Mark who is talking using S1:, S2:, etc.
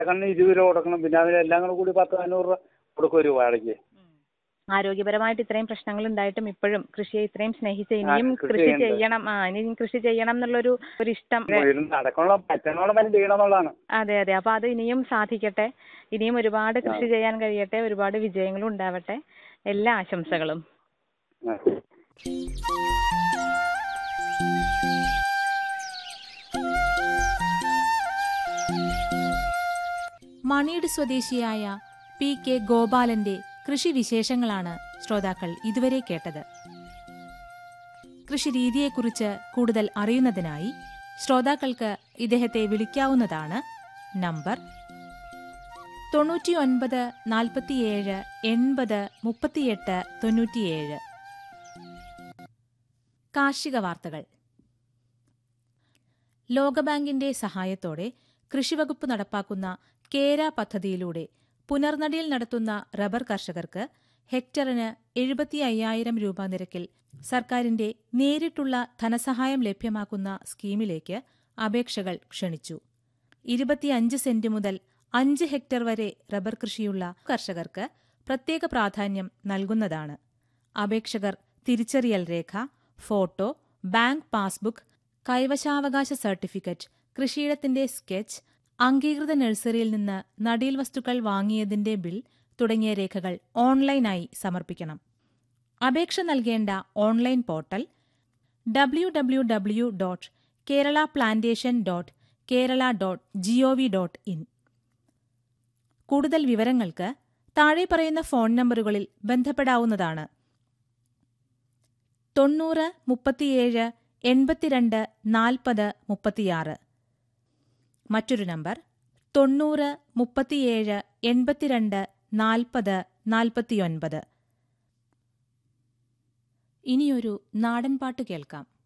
S1: കണ്ണിന് ഇരുപത് രൂപ കൊടുക്കണം പിന്നെ അതിനെല്ലാം കൂടെ കൂടി പത്ത് നാനൂറ് രൂപ കൊടുക്കും ഒരു വാഴയ്ക്ക്
S2: ആരോഗ്യപരമായിട്ട് ഇത്രയും പ്രശ്നങ്ങൾ ഉണ്ടായിട്ടും ഇപ്പോഴും കൃഷിയെ ഇത്രയും സ്നേഹിച്ച് ഇനിയും
S1: കൃഷി
S2: കൃഷി
S1: ചെയ്യണ്ട.
S2: ചെയ്യണം ആ ഇനിയും കൃഷി ചെയ്യണം എന്നുള്ളൊരു ഒരു ഇഷ്ടം
S1: വീടിന് നടക്കാനുള്ള പറ്റണോളം വരെ ചെയ്യണമെന്നുള്ളതാണ്
S2: അതെ അതെ അപ്പൊ അത് ഇനിയും സാധിക്കട്ടെ ഇനിയും ഒരുപാട് കൃഷി ചെയ്യാൻ കഴിയട്ടെ ഒരുപാട് വിജയങ്ങളും ഉണ്ടാവട്ടെ എല്ലാ ആശംസകളും
S1: ആ.
S3: മണിയുടെ സ്വദേശിയായ പി കെ ഗോപാലന്റെ കൃഷിവിശേഷങ്ങളാണ് ശ്രോതാക്കൾ ഇതുവരെ കേട്ടത് കൃഷിരീതിയെക്കുറിച്ച് കൂടുതൽ അറിയുന്നതിനായി ശ്രോതാക്കൾക്ക് ഇദ്ദേഹത്തെ വിളിക്കാവുന്നതാണ് നമ്പർ തൊണ്ണൂറ്റിയൊൻപത് നാൽപ്പത്തിയേഴ് എൺപത് മുപ്പത്തിയെട്ട് തൊണ്ണൂറ്റിയേഴ് കാർഷിക വാർത്തകൾ ലോകബാങ്കിന്റെ സഹായത്തോടെ കൃഷിവകുപ്പ് നടപ്പാക്കുന്ന കേര പദ്ധതിയിലൂടെ പുനർനടിയിൽ നടത്തുന്ന റബ്ബർ കർഷകർക്ക് ഹെക്ടറിന് എഴുപത്തി അയ്യായിരം രൂപ നിരക്കിൽ സർക്കാരിന്റെ നേരിട്ടുള്ള ധനസഹായം ലഭ്യമാക്കുന്ന സ്കീമിലേക്ക് അപേക്ഷകൾ ക്ഷണിച്ചു ഇരുപത്തിയഞ്ച് സെന്റ് മുതൽ അഞ്ച് ഹെക്ടർ വരെ റബ്ബർ കൃഷിയുള്ള കർഷകർക്ക് പ്രത്യേക പ്രാധാന്യം നൽകുന്നതാണ് അപേക്ഷകർ തിരിച്ചറിയൽ രേഖ ഫോട്ടോ ബാങ്ക് പാസ്ബുക്ക് കൈവശാവകാശ സർട്ടിഫിക്കറ്റ് കൃഷിയിടത്തിന്റെ സ്കെച്ച് അംഗീകൃത നഴ്സറിയിൽ നിന്ന് നടീൽ വസ്തുക്കൾ വാങ്ങിയതിന്റെ ബിൽ തുടങ്ങിയ രേഖകൾ ഓൺലൈനായി സമർപ്പിക്കണം അപേക്ഷ നൽകേണ്ട online portal W W W dot Kerala plantation dot Kerala dot GOV dot in കൂടുതൽ വിവരങ്ങൾക്ക് താഴെ പറയുന്ന ഫോൺ നമ്പറുകളിൽ ബന്ധപ്പെടാവുന്നതാണ് തൊണ്ണൂറ് മുപ്പത്തിയേഴ് എൺപത്തിരണ്ട് നാൽപ്പത് മുപ്പത്തിയാറ് മറ്റൊരു നമ്പർ തൊണ്ണൂറ് മുപ്പത്തിയേഴ് എൺപത്തിരണ്ട് നാൽപ്പത് നാൽപ്പത്തിയൊൻപത് ഇനിയൊരു നാടൻപാട്ട് കേൾക്കാം